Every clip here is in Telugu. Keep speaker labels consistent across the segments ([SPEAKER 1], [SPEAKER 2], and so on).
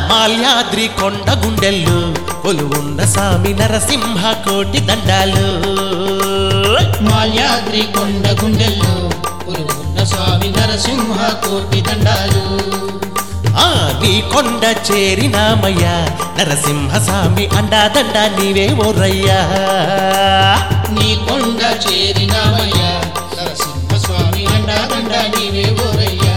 [SPEAKER 1] మాల్యాద్రి కొండ గుండెల్లు కొలువున్న స్వామి నరసింహ కోటి దండాలు
[SPEAKER 2] మాల్యాద్రి కొండ గుండెల్లో ఉన్న స్వామి నరసింహ కోటి దండాలు
[SPEAKER 1] ఆ నీ కొండ చేరినామయ్యా నరసింహ స్వామి అండా దండ నీవే ఓరయ్యా
[SPEAKER 2] నీ కొండ చేరినామయ్యా నరసింహ స్వామి అండా దండ నీవే ఓరయ్యా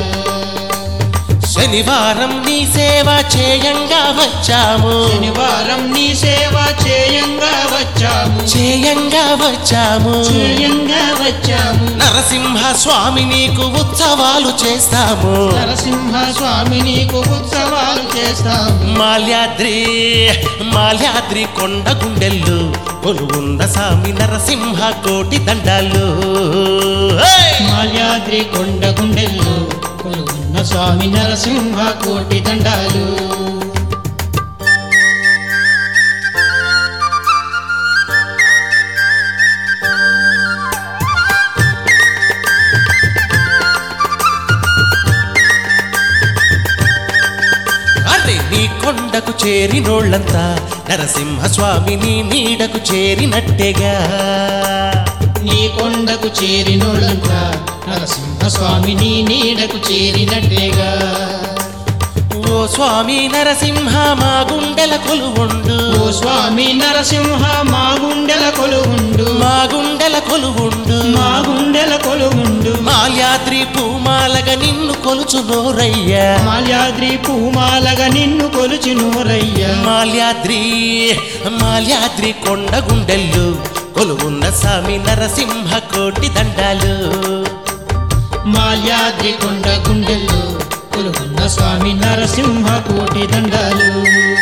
[SPEAKER 1] శనివారం నీ సేవ చేయంగా వచ్చాము
[SPEAKER 2] శనివారం నీ సేవ చేయంగా వచ్చాము
[SPEAKER 1] చేయంగా వచ్చాము
[SPEAKER 2] చేయంగా వచ్చాము
[SPEAKER 1] నరసింహ స్వామి నీకు ఉత్సవాలు చేస్తాము
[SPEAKER 2] నరసింహ స్వామి నీకు ఉత్సవాలు చేస్తాము
[SPEAKER 1] మాల్యాద్రి మాల్యాద్రి కొండ గుండెల్లు కొలువున్న స్వామి నరసింహ కోటి దండాలు హే!
[SPEAKER 2] మాల్యాద్రి కొండ గుండెల్లో ఉన్న స్వామి నరసింహ కోటి దండాలు
[SPEAKER 1] అరే నీ కొండకు చేరినోళ్ళంతా నరసింహ స్వామి నీ నీడకు చేరినట్టేగా
[SPEAKER 2] నీ కొండకు చేరినోళ్ళంతా నరసింహ స్వామి నీ నీడకు చేరినట్టేగా
[SPEAKER 1] ఓ స్వామి నరసింహ మా గుండెల కొలువుండు
[SPEAKER 2] ఓ స్వామి నరసింహ మా గుండెల కొలువుండు
[SPEAKER 1] మా గుండెల కొలువుండు
[SPEAKER 2] మా గుండెల కొలువుండు
[SPEAKER 1] మాల్యాద్రి పూమాలగా నిన్ను కొలుచునోరయ్యా
[SPEAKER 2] మాల్యాద్రి పూమాలగా నిన్ను కొలుచి నూరయ్యా
[SPEAKER 1] మాల్యాద్రి మాల్యాద్రి కొండ గుండెల్లు కొలువున్న స్వామి నరసింహ కోటి దండాలు
[SPEAKER 2] మాల్యాద్రి కొండ గుండెల్లో కొలువున్న స్వామి నరసింహ కోటి దండాలు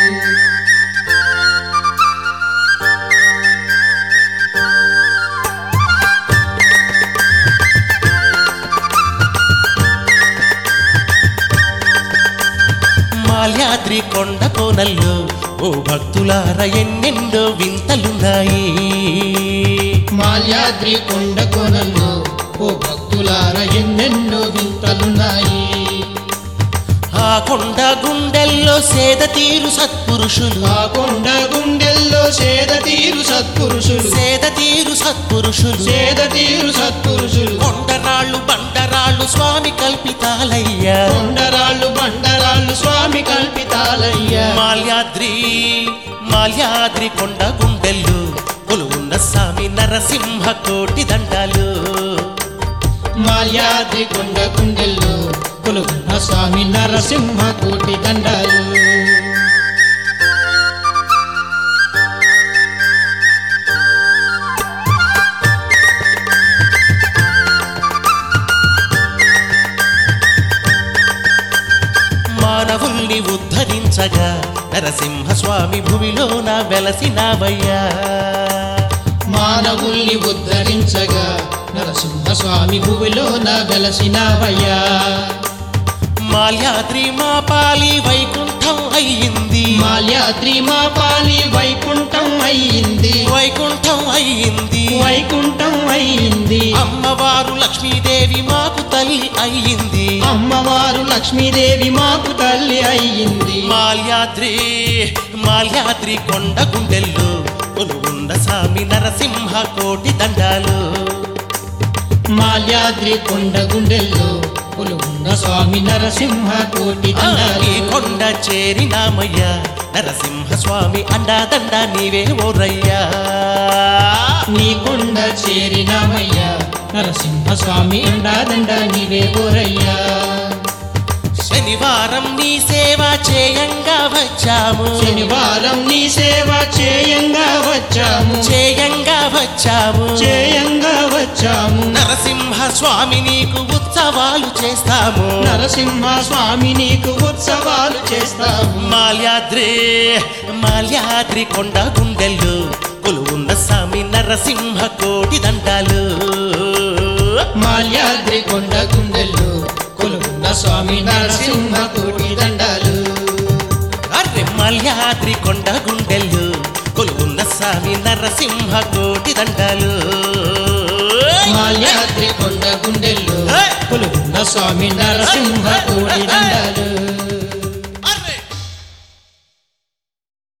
[SPEAKER 1] మాల్యాద్రి కొండ కోనల్లో ఓ భక్తులార ఎన్నెన్నో వింతలున్నాయి
[SPEAKER 2] మాల్యాద్రి కొండ కోనల్లో ఓ భక్తులార ఎన్నెన్నో వింతలున్నాయి
[SPEAKER 1] ఆ కొండ గుండెల్లో సేద తీరు సత్పురుషులు
[SPEAKER 2] ఆ కొండ గుండెల్లో సేద తీరు సత్పురుషులు
[SPEAKER 1] సేద తీరు సత్పురుషులు
[SPEAKER 2] సేద తీరు సత్పురుషులు
[SPEAKER 1] కొండరాళ్ళు బండరాళ్ళు స్వామి కల్పితాలయ్యా
[SPEAKER 2] కొండరాళ్ళు బండరాళ్ళు స్వామి కల్పితాలయ్యా
[SPEAKER 1] మాల్యాద్రి మాల్యాద్రి కొండ గుండెల్లు కొలువున్న స్వామి నరసింహ కోటి దండాలు
[SPEAKER 2] మాల్యాద్రి కొండ గుండెల్లో కొలువున్న స్వామి నరసింహ కోటి దండాలు
[SPEAKER 1] మానవుల్ని ఉద్ధరించగా నరసింహ స్వామి భూమిలోన వెలసినావయ్యా
[SPEAKER 2] మానవుల్ని ఉద్ధరించగా నరసింహ స్వామి భూమిలోన వెలసినవయ్యా
[SPEAKER 1] మాల్యాద్రి మా పాలి వైకుంఠం అయ్యింది
[SPEAKER 2] మాల్యాద్రి మా పాలి వైకుంఠం అయ్యింది
[SPEAKER 1] వైకుంఠం అయ్యింది
[SPEAKER 2] వైకుంఠం అయ్యింది
[SPEAKER 1] అమ్మవారు లక్ష్మీదేవి మాకు తల్లి అయ్యింది
[SPEAKER 2] అమ్మవారు లక్ష్మీదేవి మాకు తల్లి అయ్యింది
[SPEAKER 1] మాల్యాద్రి మాల్యాద్రి కొండ గుండెల్లు కొలువున్న స్వామి నరసింహ కోటి దండాలు
[SPEAKER 2] మాల్యాద్రి కొండ గుండెల్లో కొలువున్న స్వామి నరసింహ కోటి
[SPEAKER 1] ఆ, ఈ
[SPEAKER 2] దండాలు
[SPEAKER 1] కొండ చేరినామయ్యా నరసింహ స్వామి అండా దండ నీవే ఓరయ్యా
[SPEAKER 2] నీ కొండ చేరినామయ్యా నరసింహ స్వామి అండాదండ నీవే ఓరయ్యా
[SPEAKER 1] శనివారం నీ సేవ చేయంగా వచ్చాము
[SPEAKER 2] శనివారం నీ సేవ చేయంగా వచ్చాము
[SPEAKER 1] చేయంగా వచ్చాము
[SPEAKER 2] చేయంగా వచ్చాము
[SPEAKER 1] నరసింహ స్వామి నీకు ఉత్సవాలు చేస్తాము
[SPEAKER 2] నరసింహ స్వామి నీకు ఉత్సవాలు చేస్తాము
[SPEAKER 1] మాల్యాద్రి మాల్యాద్రి కొండ గుండెల్లు కొలువున్న స్వామి నరసింహ కోటి దండాలు
[SPEAKER 2] మాల్యాద్రి కొండ గుండెల్లో కొలువున్న స్వామి నరసింహ కోటి దండాలు
[SPEAKER 1] అర్రె మాల్యాద్రి కొండ గుండెల్లు కొలువున్న స్వామి నరసింహ కోటి దండాలు
[SPEAKER 2] మాల్యాద్రి కొండ గుండెల్లో
[SPEAKER 1] ఏయ్!
[SPEAKER 2] కొలువున్న స్వామి నరసింహ